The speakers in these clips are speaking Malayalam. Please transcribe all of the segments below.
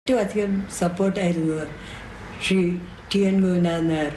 ഏറ്റവും അധികം സപ്പോർട്ടായിരുന്നത് ശ്രീ ടി എൻ ഗോവിന്ദൻ നായർ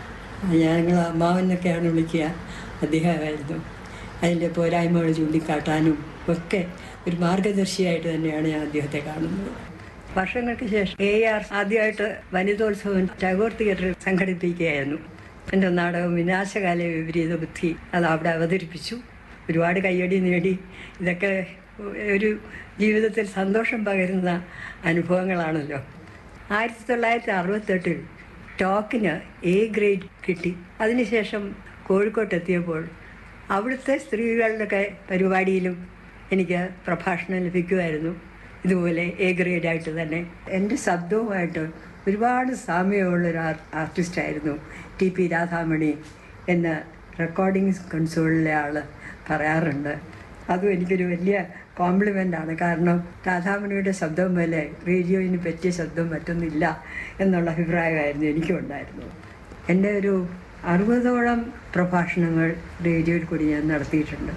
ഞങ്ങൾ അമ്മാവനൊക്കെയാണ് വിളിക്കുക അദ്ദേഹമായിരുന്നു അതിൻ്റെ പോരായ്മകൾ ചൂണ്ടിക്കാട്ടാനും ഒക്കെ ഒരു മാർഗദർശിയായിട്ട് തന്നെയാണ് ഞാൻ അദ്ദേഹത്തെ കാണുന്നത് വർഷങ്ങൾക്ക് ശേഷം എ ആർ ആദ്യമായിട്ട് വനിതോത്സവം ടാഗോർ തിയേറ്ററിൽ സംഘടിപ്പിക്കുകയായിരുന്നു എൻ്റെ നാടകം വിനാശകാല വിപരീത ബുദ്ധി അത് അവിടെ അവതരിപ്പിച്ചു ഒരുപാട് കയ്യടി നേടി ഇതൊക്കെ ഒരു ജീവിതത്തിൽ സന്തോഷം പകരുന്ന അനുഭവങ്ങളാണല്ലോ ആയിരത്തി തൊള്ളായിരത്തി അറുപത്തെട്ടിൽ ടോക്കിന് എ ഗ്രേഡ് കിട്ടി അതിനുശേഷം കോഴിക്കോട്ടെത്തിയപ്പോൾ അവിടുത്തെ സ്ത്രീകളുടെ പരിപാടിയിലും എനിക്ക് പ്രഭാഷണം ലഭിക്കുമായിരുന്നു ഇതുപോലെ എ ഗ്രേഡായിട്ട് തന്നെ എൻ്റെ ശബ്ദവുമായിട്ട് ഒരുപാട് സാമ്യമുള്ളൊരു ആർ ആർട്ടിസ്റ്റായിരുന്നു ടി പി രാധാമണി എന്ന റെക്കോർഡിംഗ് കൺസോളിലെ ആൾ പറയാറുണ്ട് അതും എനിക്കൊരു വലിയ കോംപ്ലിമെൻ്റ് ആണ് കാരണം രാധാമണിയുടെ ശബ്ദം പോലെ റേഡിയോയിന് പറ്റിയ ശബ്ദം മറ്റൊന്നില്ല എന്നുള്ള അഭിപ്രായമായിരുന്നു എനിക്കും ഉണ്ടായിരുന്നത് എൻ്റെ ഒരു അറുപതോളം പ്രഭാഷണങ്ങൾ റേഡിയോയിൽ കൂടി ഞാൻ നടത്തിയിട്ടുണ്ട്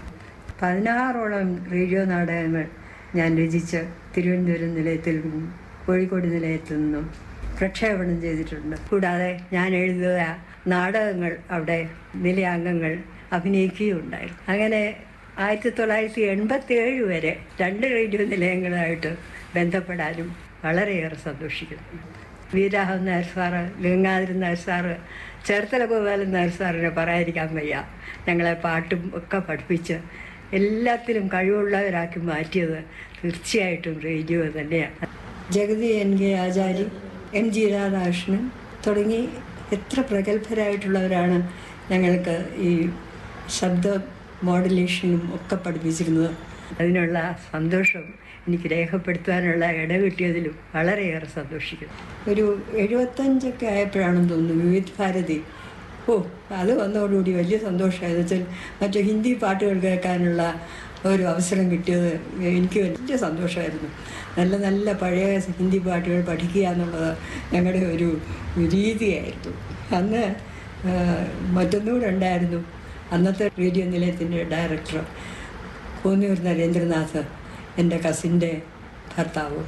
പതിനാറോളം റേഡിയോ നാടകങ്ങൾ ഞാൻ രചിച്ച് തിരുവനന്തപുരം നിലയത്തിൽ നിന്നും കോഴിക്കോട് നിലയത്തിൽ നിന്നും പ്രക്ഷേപണം ചെയ്തിട്ടുണ്ട് കൂടാതെ ഞാൻ എഴുതിയ നാടകങ്ങൾ അവിടെ നിലയാംഗങ്ങൾ അഭിനയിക്കുകയുണ്ടായിരുന്നു അങ്ങനെ ആയിരത്തി തൊള്ളായിരത്തി എൺപത്തി ഏഴ് വരെ രണ്ട് റേഡിയോ നിലയങ്ങളായിട്ട് ബന്ധപ്പെടാനും വളരെയേറെ സന്തോഷിക്കുന്നു വീരാഹൻ നായർ സാറ് ഗംഗാധരൻ നായർ സാറ് ചേർത്തല ഗോപാലൻ നായർ സാറിനെ പറയാതിരിക്കാൻ വയ്യ ഞങ്ങളെ പാട്ടും ഒക്കെ പഠിപ്പിച്ച് എല്ലാത്തിലും കഴിവുള്ളവരാക്കി മാറ്റിയത് തീർച്ചയായിട്ടും റേഡിയോ തന്നെയാണ് Jagathy N K Achari M G Radhakrishnan തുടങ്ങി എത്ര പ്രഗത്ഭരായിട്ടുള്ളവരാണ് ഞങ്ങൾക്ക് ഈ ശബ്ദ മോഡുലേഷനും ഒക്കെ പഠിപ്പിച്ചിരുന്നത് അതിനുള്ള സന്തോഷം എനിക്ക് രേഖപ്പെടുത്താനുള്ള ഇട കിട്ടിയതിലും വളരെയേറെ സന്തോഷിക്കുന്നു ഒരു എഴുപത്തഞ്ചൊക്കെ ആയപ്പോഴാണെന്ന് തോന്നുന്നു വിവിധ് ഭാരതി ഓ അത് വന്നതോടുകൂടി വലിയ സന്തോഷമായത് വെച്ചാൽ മറ്റു ഹിന്ദി പാട്ടുകൾ കേൾക്കാനുള്ള ഒരു അവസരം കിട്ടിയത് എനിക്ക് വലിയ സന്തോഷമായിരുന്നു നല്ല നല്ല പഴയ ഹിന്ദി പാട്ടുകൾ പഠിക്കുക എന്നുള്ളത് ഞങ്ങളുടെ ഒരു രീതിയായിരുന്നു അന്ന് മറ്റൊന്നുകൂടെ ഉണ്ടായിരുന്നു അന്നത്തെ റേഡിയോ നിലയത്തിൻ്റെ ഡയറക്ടർ കോന്നിയൂർ നരേന്ദ്രനാഥ് എൻ്റെ കസിൻ്റെ ഭർത്താവ്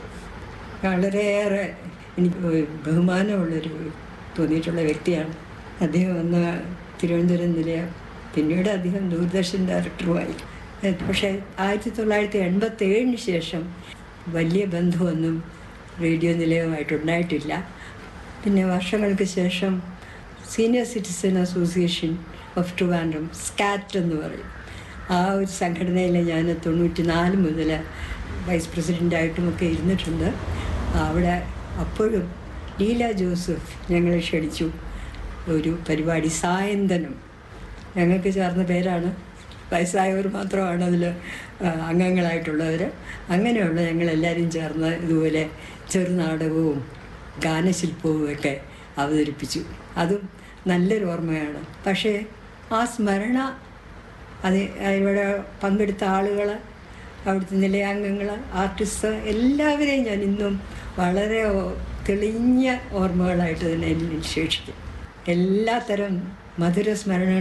വളരെയേറെ എനിക്ക് ബഹുമാനമുള്ളൊരു തോന്നിയിട്ടുള്ള വ്യക്തിയാണ് അദ്ദേഹം വന്ന് തിരുവനന്തപുരം നിലയം പിന്നീട് അദ്ദേഹം ദൂരദർശൻ ഡയറക്ടറുമായി പക്ഷേ ആയിരത്തി തൊള്ളായിരത്തി എൺപത്തി ഏഴിന് ശേഷം വലിയ ബന്ധമൊന്നും റേഡിയോ നിലയവുമായിട്ടുണ്ടായിട്ടില്ല പിന്നെ വർഷങ്ങൾക്ക് ശേഷം senior citizen association of Trivandrum SCAT എന്ന് പറയും ആ ഒരു സംഘടനയിൽ ഞാൻ തൊണ്ണൂറ്റി നാല് മുതൽ വൈസ് പ്രസിഡൻ്റായിട്ടുമൊക്കെ ഇരുന്നിട്ടുണ്ട് അവിടെ അപ്പോഴും ലീല ജോസഫ് ഞങ്ങളെ ക്ഷണിച്ചു ഒരു പരിപാടി സായന്തനം ഞങ്ങൾക്ക് ചേർന്ന പേരാണ് വയസ്സായവർ മാത്രമാണ് അതിൽ അംഗങ്ങളായിട്ടുള്ളവർ അങ്ങനെയുള്ള ഞങ്ങളെല്ലാവരും ചേർന്ന് ഇതുപോലെ ചെറുനാടകവും ഗാനശില്പവും ഒക്കെ അവതരിപ്പിച്ചു അതും നല്ലൊരു ഓർമ്മയാണ് പക്ഷേ ആ സ്മരണ അത് ഇവിടെ പങ്കെടുത്ത ആളുകൾ അവിടുത്തെ നിലയാംഗങ്ങൾ ആർട്ടിസ്റ്റ് എല്ലാവരെയും ഞാൻ ഇന്നും വളരെ തെളിഞ്ഞ ഓർമ്മകളായിട്ട് തന്നെ എന്നിൽ ശേഷിക്കും എല്ലാത്തരം മധുര സ്മരണകൾ